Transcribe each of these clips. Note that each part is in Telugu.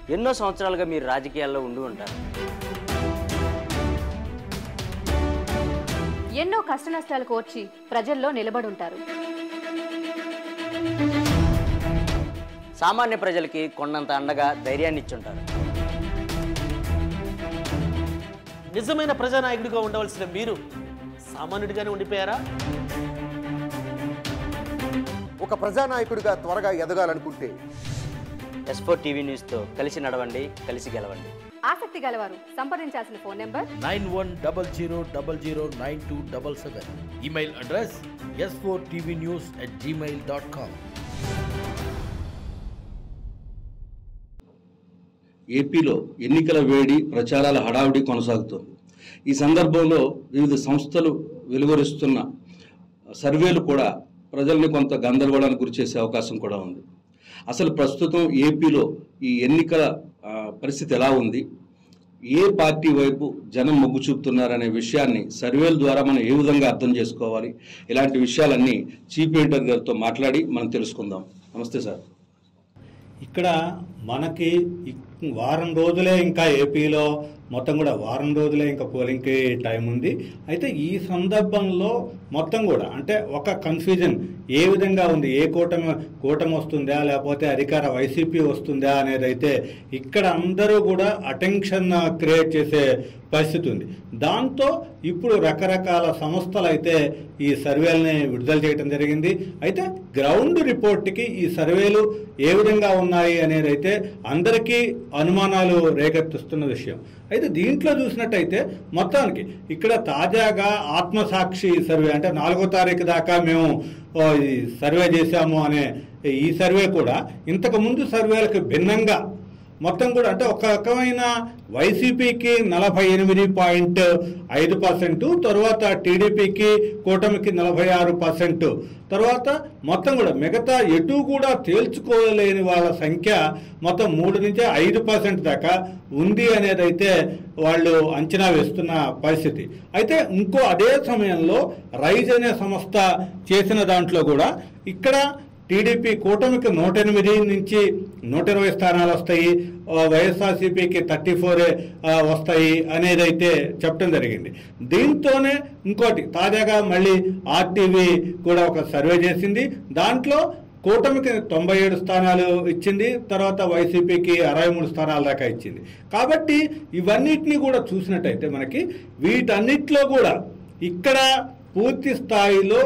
ఎన్నో సంవత్సరాలుగా మీరు రాజకీయాల్లో ఉండి ఉంటారు ఎన్నో కష్టనష్టాలు కోర్చి ప్రజల్లో నిలబడుంటారు సామాన్య ప్రజలకి కొండంత అండగా ధైర్యాన్ని ఇచ్చుంటారు నిజమైన ప్రజానాయకుడిగా ఉండవలసిన మీరు సామాన్యుడిగానే ఉండిపోయారా ఒక ప్రజానాయకుడిగా త్వరగా ఎదగాలనుకుంటే ఎస్ ఫోర్ టీవీ న్యూస్తో కలిసి నడవండి కలిసి గెలవండి ఆసక్తి గలవారు సంప్రదించాల్సిన phone number nine one double zero double zero nine two double seven email address S four TV news at Gmail dot com ఏపీలో ఎన్నికల వేడి ప్రచారాల హడావిడి కొనసాగుతోంది ఈ సందర్భంలో వివిధ సంస్థలు వెలువరిస్తున్న సర్వేలు కూడా ప్రజల్ని కొంత గందరగోళానికి గురి చేసే అవకాశం కూడా ఉంది అసలు ప్రస్తుతం ఏపీలో ఈ ఎన్నికల ఆ, పరిస్థితి ఎలా ఉంది ఏ పార్టీ వైపు జనం మొగ్గు చూపుతున్నారనే విషయాన్ని సర్వేల ద్వారా మనం ఏ విధంగా అర్థం చేసుకోవాలి ఇలాంటి విషయాలన్నీ చీఫ్ ఎడిటర్ గారితో మాట్లాడి మనం తెలుసుకుందాం నమస్తే సార్ ఇక్కడ మనకి ఇక్- వారం రోజులే ఇంకా ఏపీలో మొత్తం కూడా వారం రోజులే ఇంకా పోలింగ్కి టైం ఉంది అయితే ఈ సందర్భంలో మొత్తం కూడా అంటే ఒక కన్ఫ్యూజన్ ఏ విధంగా ఉంది ఏ కూటమి కూటమి వస్తుందా లేకపోతే అధికార వైసీపీ వస్తుందా అనేది అయితే ఇక్కడ అందరూ కూడా అటెన్షన్ క్రియేట్ చేసే పరిస్థితి ఉంది దాంతో ఇప్పుడు రకరకాల సంస్థలు అయితే ఈ సర్వేలని విడుదల చేయడం జరిగింది అయితే గ్రౌండ్ రిపోర్ట్కి ఈ సర్వేలు ఏ విధంగా ఉన్నాయి అనేది అయితే అందరికీ అనుమానాలు రేకెత్తిస్తున్న విషయం అయితే దీంట్లో చూసినట్టయితే మొత్తానికి ఇక్కడ తాజాగా ఆత్మసాక్షి సర్వే అంటే నాలుగో తారీఖు దాకా మేము ఓ, ఈ సర్వే చేశాము అనే ఈ సర్వే కూడా ఇంతకు ముందు సర్వేలకు భిన్నంగా మొత్తం కూడా అంటే ఒక రకమైన వైసీపీకి నలభై ఎనిమిది పాయింట్ ఐదు పర్సెంట్ తర్వాత టీడీపీకి కూటమికి నలభై ఆరు పర్సెంట్ తర్వాత మొత్తం కూడా మిగతా ఎటు కూడా తేల్చుకోలేని వాళ్ళ సంఖ్య మొత్తం మూడు నుంచి ఐదు పర్సెంట్ దాకా ఉంది అనేది అయితే వాళ్ళు అంచనా వేస్తున్న పరిస్థితి అయితే ఇంకో అదే సమయంలో రైజ్ అనే సంస్థ చేసిన దాంట్లో కూడా ఇక్కడ టీడీపీ కూటమికి నూట ఎనిమిది నుంచి నూట ఇరవై స్థానాలు వస్తాయి ఆ, వైఎస్ఆర్సీపీకి థర్టీ ఫోర్ వస్తాయి అనేది అయితే చెప్పడం జరిగింది దీంతోనే ఇంకోటి తాజాగా మళ్ళీ ఆర్టీవీ కూడా ఒక సర్వే చేసింది దాంట్లో కూటమికి తొంభై ఏడు స్థానాలు ఇచ్చింది తర్వాత వైసీపీకి అరవై మూడు స్థానాల దాకా ఇచ్చింది కాబట్టి ఇవన్నిటిని కూడా చూసినట్టయితే మనకి వీటన్నిటిలో కూడా ఇక్కడ పూర్తి స్థాయిలో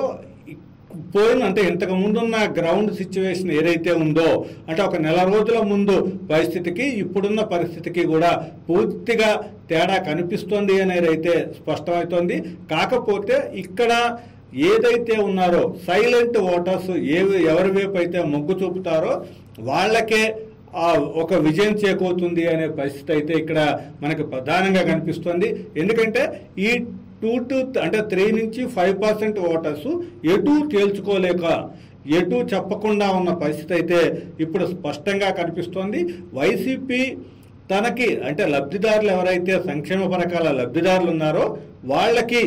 పోయిన అంటే ఇంతకు ముందున్న గ్రౌండ్ సిచ్యువేషన్ ఏదైతే ఉందో అంటే ఒక నెల రోజుల ముందు పరిస్థితికి ఇప్పుడున్న పరిస్థితికి కూడా పూర్తిగా తేడా కనిపిస్తోంది అనేది అయితే స్పష్టమవుతోంది కాకపోతే ఇక్కడ ఏదైతే ఉన్నారో సైలెంట్ ఓటర్స్ ఏ ఎవరి వైపు అయితే మొగ్గు చూపుతారో వాళ్ళకే ఆ ఒక విజయం చేకూరుతుంది అనే పరిస్థితి అయితే ఇక్కడ మనకు ప్రధానంగా కనిపిస్తుంది ఎందుకంటే ఈ టూ టు అంటే త్రీ నుంచి ఫైవ్ పర్సెంట్ ఓటర్స్ ఎటు తేల్చుకోలేక ఎటు చెప్పకుండా ఉన్న పరిస్థితి అయితే ఇప్పుడు స్పష్టంగా కనిపిస్తోంది వైసీపీ తనకి అంటే లబ్ధిదారులు ఎవరైతే సంక్షేమ పథకాల లబ్ధిదారులు ఉన్నారో వాళ్ళకి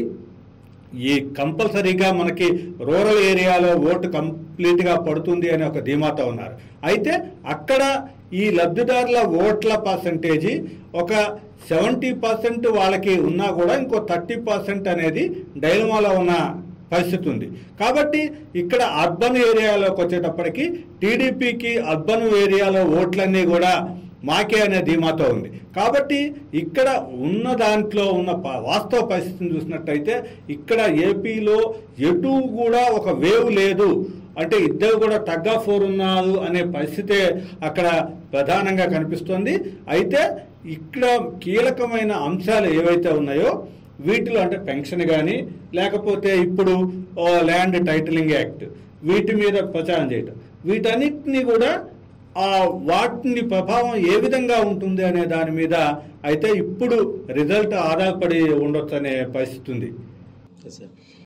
ఈ కంపల్సరీగా మనకి రూరల్ ఏరియాలో ఓటు కంప్లీట్గా పడుతుంది అనే ఒక ధీమాతో ఉన్నారు అయితే అక్కడ ఈ లబ్ధిదారుల ఓట్ల పర్సంటేజీ ఒక సెవెంటీ పర్సెంట్ వాళ్ళకి ఉన్నా కూడా ఇంకో థర్టీ పర్సెంట్ అనేది డైలమాలో ఉన్న పరిస్థితి ఉంది కాబట్టి ఇక్కడ అర్బన్ ఏరియాలోకి వచ్చేటప్పటికి టీడీపీకి అర్బన్ ఏరియాలో ఓట్లన్నీ కూడా మాకే అనే ధీమాతో ఉంది కాబట్టి ఇక్కడ ఉన్న దాంట్లో ఉన్న ప- వాస్తవ పరిస్థితిని చూసినట్టయితే ఇక్కడ ఏపీలో ఎటు కూడా ఒక వేవ్ లేదు అంటే ఇద్దరు కూడా తగ్గ ఫోర్ ఉన్నారు అనే పరిస్థితే అక్కడ ప్రధానంగా కనిపిస్తుంది అయితే ఇక్కడ కీలకమైన అంశాలు ఏవైతే ఉన్నాయో వీటిలో అంటే పెన్షన్ కానీ లేకపోతే ఇప్పుడు ఓ, ల్యాండ్ టైటిలింగ్ యాక్ట్ వీటి మీద ప్రచారం చేయటం వీటన్నిటిని కూడా ఆ వాటిని ప్రభావం ఏ విధంగా ఉంటుంది అనే దాని మీద అయితే ఇప్పుడు రిజల్ట్ ఆధారపడి ఉండొచ్చు అనే పరిస్థితి ఉంది సార్